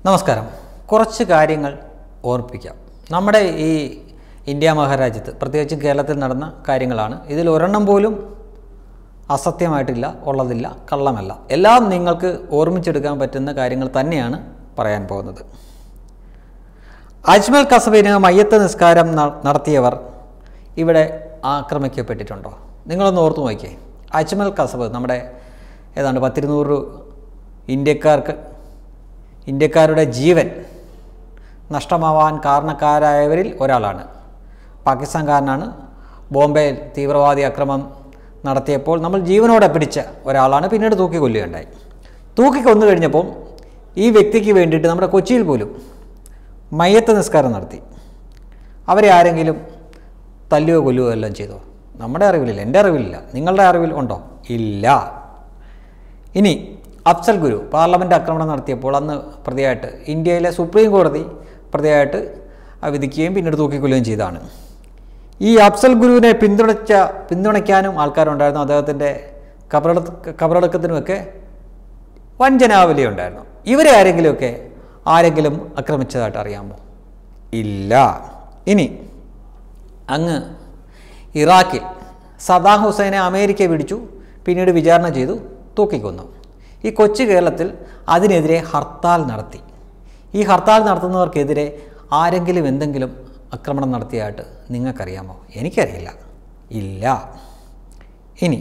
നമസ്കാരം കുറച്ച് കാര്യങ്ങൾ ഓർപ്പിക്കാം നമ്മുടെ ഈ ഇന്ത്യ മഹാരാജ്യത്ത് പ്രത്യേകിച്ച് കേരളത്തിൽ നടന്ന കാര്യങ്ങളാണ് ഇതിൽ ഒരെണ്ണം പോലും അസത്യമായിട്ടില്ല ഉള്ളതില്ല കള്ളമല്ല എല്ലാം നിങ്ങൾക്ക് ഓർമ്മിച്ചെടുക്കാൻ പറ്റുന്ന കാര്യങ്ങൾ തന്നെയാണ് പറയാൻ പോകുന്നത് അജ്മൽ കസബിന് മയ്യത്ത് നിസ്കാരം ന- നടത്തിയവർ ഇവിടെ ആക്രമിക്കപ്പെട്ടിട്ടുണ്ടോ നിങ്ങളൊന്ന് ഓർത്തു നോക്കിയേ അജ്മൽ കസബ് നമ്മുടെ ഏതാണ്ട് പത്തിരുന്നൂറ് ഇന്ത്യക്കാർക്ക് ഇന്ത്യക്കാരുടെ ജീവൻ നഷ്ടമാവാൻ കാരണക്കാരായവരിൽ ഒരാളാണ് പാകിസ്ഥാൻകാരനാണ് ബോംബെയിൽ തീവ്രവാദി ആക്രമണം നടത്തിയപ്പോൾ നമ്മൾ ജീവനോടെ പിടിച്ച ഒരാളാണ് പിന്നീട് തൂക്കി കൊല്ലുകയുണ്ടായി തൂക്കി കൊന്നു കഴിഞ്ഞപ്പോൾ ഈ വ്യക്തിക്ക് വേണ്ടിയിട്ട് നമ്മുടെ കൊച്ചിയിൽ പോലും മയ്യത്ത് നിസ്കാരം നടത്തി അവരെ ആരെങ്കിലും തല്ലുകയോ കൊല്ലുകയോ എല്ലാം ചെയ്തോ നമ്മുടെ അറിവിലില്ല എൻ്റെ അറിവിലില്ല നിങ്ങളുടെ അറിവിൽ ഉണ്ടോ ഇല്ല ഇനി അഫ്സൽ ഗുരു പാർലമെൻറ്റ് ആക്രമണം നടത്തിയപ്പോൾ അന്ന് പ്രതിയായിട്ട് ഇന്ത്യയിലെ സുപ്രീം കോടതി പ്രതിയായിട്ട് വിധിക്കുകയും പിന്നീട് തൂക്കിക്കൊല്ലുകയും ചെയ്തതാണ് ഈ അഫ്സൽ ഗുരുവിനെ പിന്തുണച്ച പിന്തുണയ്ക്കാനും ആൾക്കാരുണ്ടായിരുന്നു അദ്ദേഹത്തിൻ്റെ കബറട കബറടക്കത്തിനുമൊക്കെ വൻ ജനാവലി ഉണ്ടായിരുന്നു ഇവരെ ആരെങ്കിലുമൊക്കെ ആരെങ്കിലും ആക്രമിച്ചതായിട്ട് അറിയാമോ ഇല്ല ഇനി അങ്ങ് ഇറാഖിൽ സദാം ഹുസൈനെ അമേരിക്ക പിടിച്ചു പിന്നീട് വിചാരണ ചെയ്തു തൂക്കിക്കൊന്നു ഈ കൊച്ചു കേരളത്തിൽ അതിനെതിരെ ഹർത്താൽ നടത്തി ഈ ഹർത്താൽ നടത്തുന്നവർക്കെതിരെ ആരെങ്കിലും എന്തെങ്കിലും ആക്രമണം നടത്തിയായിട്ട് നിങ്ങൾക്കറിയാമോ എനിക്കറിയില്ല ഇല്ല ഇനി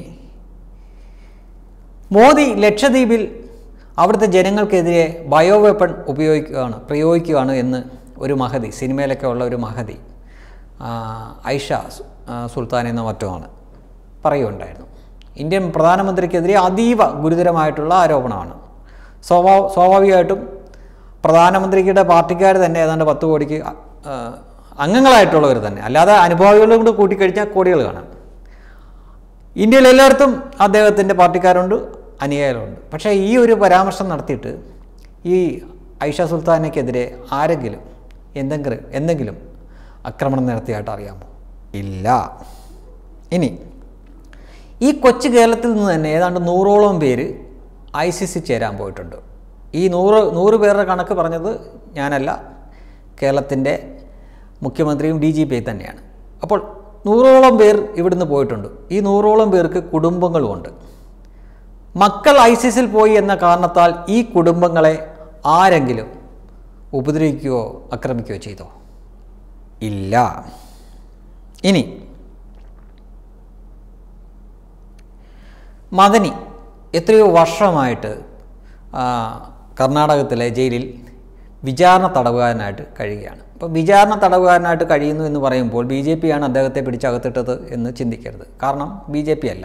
മോദി ലക്ഷദ്വീപിൽ അവിടുത്തെ ജനങ്ങൾക്കെതിരെ ബയോ വെപ്പൺ ഉപയോഗിക്കുകയാണ് പ്രയോഗിക്കുകയാണ് എന്ന് ഒരു മഹതി സിനിമയിലൊക്കെ ഉള്ള ഒരു മഹതി ആ, ഐഷ സു- ആ, സുൽത്താൻ എന്ന മറ്റുമാണ് പറയുകയുണ്ടായിരുന്നു ഇന്ത്യൻ പ്രധാനമന്ത്രിക്കെതിരെ അതീവ ഗുരുതരമായിട്ടുള്ള ആരോപണമാണ് സ്വാഭാ സ്വാഭാവികമായിട്ടും പ്രധാനമന്ത്രിയുടെ പാർട്ടിക്കാർ തന്നെ ഏതാണ്ട് പത്ത് കോടിക്ക് ആ, അംഗങ്ങളായിട്ടുള്ളവർ തന്നെ അല്ലാതെ അനുഭാവികളും കൂടെ കൂട്ടിക്കഴിഞ്ഞാൽ കോടികൾ കാണാം ഇന്ത്യയിൽ എല്ലായിടത്തും അദ്ദേഹത്തിൻ്റെ പാർട്ടിക്കാരുണ്ട് അനുയായികളുണ്ട് പക്ഷേ ഈ ഒരു പരാമർശം നടത്തിയിട്ട് ഈ ഐഷ സുൽത്താനയ്ക്കെതിരെ ആരെങ്കിലും എന്തെങ്കിലും എന്തെങ്കിലും ആക്രമണം നടത്തിയായിട്ട് അറിയാമോ ഇല്ല ഇനി ഈ കൊച്ചു കേരളത്തിൽ നിന്ന് തന്നെ ഏതാണ്ട് നൂറോളം പേര് ഐ സി സി ചേരാൻ പോയിട്ടുണ്ട് ഈ നൂറ് നൂറ് പേരുടെ കണക്ക് പറഞ്ഞത് ഞാനല്ല കേരളത്തിൻ്റെ മുഖ്യമന്ത്രിയും ഡി ജി പി തന്നെയാണ് അപ്പോൾ നൂറോളം പേർ ഇവിടുന്ന് പോയിട്ടുണ്ട് ഈ നൂറോളം പേർക്ക് കുടുംബങ്ങളുമുണ്ട് മക്കൾ ഐസിസിൽ പോയി എന്ന കാരണത്താൽ ഈ കുടുംബങ്ങളെ ആരെങ്കിലും ഉപദ്രവിക്കുകയോ ആക്രമിക്കുകയോ ചെയ്തോ ഇല്ല ഇനി മദനി എത്രയോ വർഷമായിട്ട് ആ, കർണാടകത്തിലെ ജയിലിൽ വിചാരണ തടവുകാരനായിട്ട് കഴിയുകയാണ് അപ്പോൾ വിചാരണ തടവുകാരനായിട്ട് കഴിയുന്നു എന്ന് പറയുമ്പോൾ ബി ജെ പിയാണ് അദ്ദേഹത്തെ പിടിച്ചകത്തിട്ടത് എന്ന് ചിന്തിക്കരുത് കാരണം ബി ജെ പി അല്ല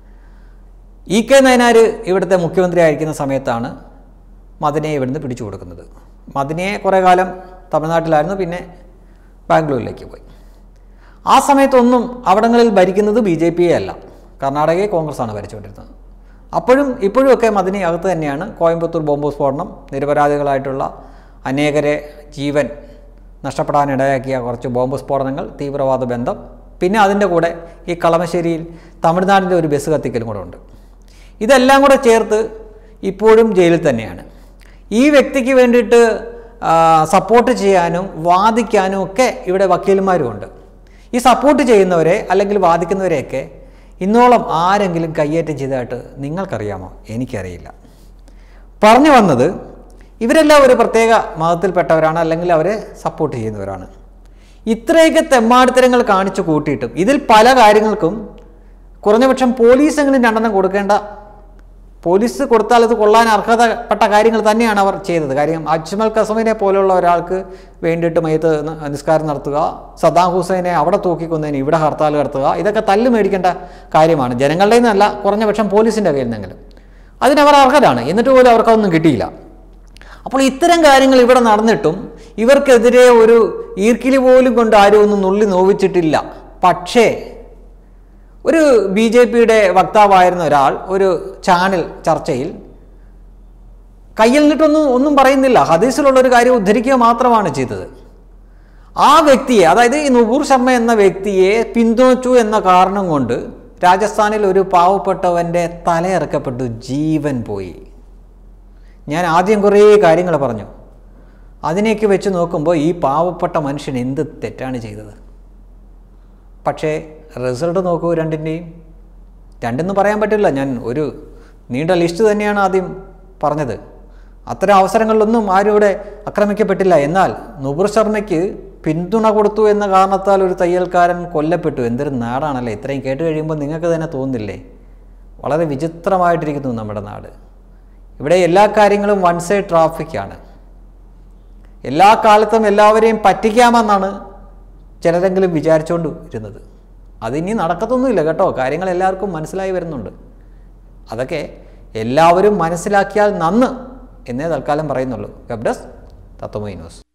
ഇ കെ നയനാർ ഇവിടുത്തെ മുഖ്യമന്ത്രി ആയിരിക്കുന്ന സമയത്താണ് മദനയെ ഇവിടുന്ന് പിടിച്ചു കൊടുക്കുന്നത് മദനയെ കുറേ കാലം തമിഴ്നാട്ടിലായിരുന്നു പിന്നെ ബാംഗ്ലൂരിലേക്ക് പോയി ആ സമയത്തൊന്നും അവിടങ്ങളിൽ ഭരിക്കുന്നത് ബി ജെ പിയെ അല്ല കർണാടകയെ കോൺഗ്രസ്സാണ് ഭരിച്ചുകൊണ്ടിരുന്നത് അപ്പോഴും ഇപ്പോഴും ഒക്കെ മദിനി അകത്ത് തന്നെയാണ് കോയമ്പത്തൂർ ബോംബ് സ്ഫോടനം നിരപരാധികളായിട്ടുള്ള അനേകരെ ജീവൻ നഷ്ടപ്പെടാനിടയാക്കിയ കുറച്ച് ബോംബ് സ്ഫോടനങ്ങൾ തീവ്രവാദ ബന്ധം പിന്നെ അതിൻ്റെ കൂടെ ഈ കളമശ്ശേരിയിൽ തമിഴ്നാടിൻ്റെ ഒരു ബസ് കത്തിക്കലും കൂടെ ഉണ്ട് ഇതെല്ലാം കൂടെ ചേർത്ത് ഇപ്പോഴും ജയിലിൽ തന്നെയാണ് ഈ വ്യക്തിക്ക് വേണ്ടിയിട്ട് ആ, സപ്പോർട്ട് ചെയ്യാനും വാദിക്കാനും ഒക്കെ ഇവിടെ വക്കീലന്മാരുമുണ്ട് ഈ സപ്പോർട്ട് ചെയ്യുന്നവരെ അല്ലെങ്കിൽ വാദിക്കുന്നവരെയൊക്കെ ഇന്നോളം ആരെങ്കിലും കയ്യേറ്റം ചെയ്തതായിട്ട് നിങ്ങൾക്കറിയാമോ എനിക്കറിയില്ല പറഞ്ഞു വന്നത് ഇവരെല്ലാം ഒരു പ്രത്യേക മതത്തിൽപ്പെട്ടവരാണ് അല്ലെങ്കിൽ അവരെ സപ്പോർട്ട് ചെയ്യുന്നവരാണ് ഇത്രയൊക്കെ തെമ്മാടിത്തരങ്ങൾ കാണിച്ചു കൂട്ടിയിട്ടും ഇതിൽ പല കാര്യങ്ങൾക്കും കുറഞ്ഞപക്ഷം പോലീസെങ്കിലും രണ്ടെണ്ണം കൊടുക്കേണ്ട പോലീസ് കൊടുത്താൽ അത് കൊള്ളാൻ അർഹതപ്പെട്ട കാര്യങ്ങൾ തന്നെയാണ് അവർ ചെയ്തത് കാര്യം അജ്മൽ കസമിനെ പോലുള്ള ഒരാൾക്ക് വേണ്ടിയിട്ട് മയത്ത് ന- നിസ്കാരം നടത്തുക സദ്ദാം ഹുസൈനെ അവിടെ തൂക്കിക്കൊന്നതിന് ഇവിടെ ഹർത്താൽ നടത്തുക ഇതൊക്കെ തല്ല് മേടിക്കേണ്ട കാര്യമാണ് ജനങ്ങളുടെ നിന്നല്ല കുറഞ്ഞ പക്ഷം പോലീസിൻ്റെ കയ്യിൽ നിന്നെങ്കിലും അതിനവർ അർഹരാണ് എന്നിട്ട് പോലും അവർക്കതൊന്നും കിട്ടിയില്ല അപ്പോൾ ഇത്തരം കാര്യങ്ങൾ ഇവിടെ നടന്നിട്ടും ഇവർക്കെതിരെ ഒരു ഈർക്കിലി പോലും കൊണ്ട് ആരും ഒന്നും നുള്ളി നോവിച്ചിട്ടില്ല പക്ഷേ ഒരു ബി ജെ പിയുടെ വക്താവായിരുന്ന ഒരാൾ ഒരു ചാനൽ ചർച്ചയിൽ കയ്യിൽ നിന്നിട്ടൊന്നും ഒന്നും പറയുന്നില്ല ഹദീസിലുള്ള ഒരു കാര്യം ഉദ്ധരിക്കുക മാത്രമാണ് ചെയ്തത് ആ വ്യക്തിയെ അതായത് ഈ നുപൂർ ശർമ്മ എന്ന വ്യക്തിയെ പിന്തുണച്ചു എന്ന കാരണം കൊണ്ട് രാജസ്ഥാനിൽ ഒരു പാവപ്പെട്ടവൻ്റെ തലയിറക്കപ്പെട്ടു ജീവൻ പോയി ഞാൻ ആദ്യം കുറേ കാര്യങ്ങൾ പറഞ്ഞു അതിനെയൊക്കെ വെച്ച് നോക്കുമ്പോൾ ഈ പാവപ്പെട്ട മനുഷ്യൻ എന്ത് തെറ്റാണ് ചെയ്തത് പക്ഷേ റിസൾട്ട് നോക്കൂ രണ്ടിൻ്റെയും രണ്ടെന്ന് പറയാൻ പറ്റില്ല ഞാൻ ഒരു നീണ്ട ലിസ്റ്റ് തന്നെയാണ് ആദ്യം പറഞ്ഞത് അത്തരം അവസരങ്ങളിലൊന്നും ആരും ഇവിടെ ആക്രമിക്കപ്പെട്ടില്ല എന്നാൽ നുപുർ ശർമ്മയ്ക്ക് പിന്തുണ കൊടുത്തു എന്ന കാരണത്താൽ ഒരു തയ്യൽക്കാരൻ കൊല്ലപ്പെട്ടു എന്തൊരു നാടാണല്ലേ ഇത്രയും കേട്ട് കഴിയുമ്പോൾ നിങ്ങൾക്ക് തന്നെ തോന്നുന്നില്ലേ വളരെ വിചിത്രമായിട്ടിരിക്കുന്നു നമ്മുടെ നാട് ഇവിടെ എല്ലാ കാര്യങ്ങളും വൺ സൈഡ് ട്രാഫിക്കാണ് എല്ലാ കാലത്തും എല്ലാവരെയും പറ്റിക്കാമെന്നാണ് ചിലരെങ്കിലും വിചാരിച്ചുകൊണ്ട് ഇരുന്നത് അതിനി നടക്കത്തൊന്നുമില്ല കേട്ടോ കാര്യങ്ങൾ എല്ലാവർക്കും മനസ്സിലായി വരുന്നുണ്ട് അതൊക്കെ എല്ലാവരും മനസ്സിലാക്കിയാൽ നന്ന് എന്നേ തൽക്കാലം പറയുന്നുള്ളൂ വെബ് ഡെസ്ക് തത്വമൈ ന്യൂസ്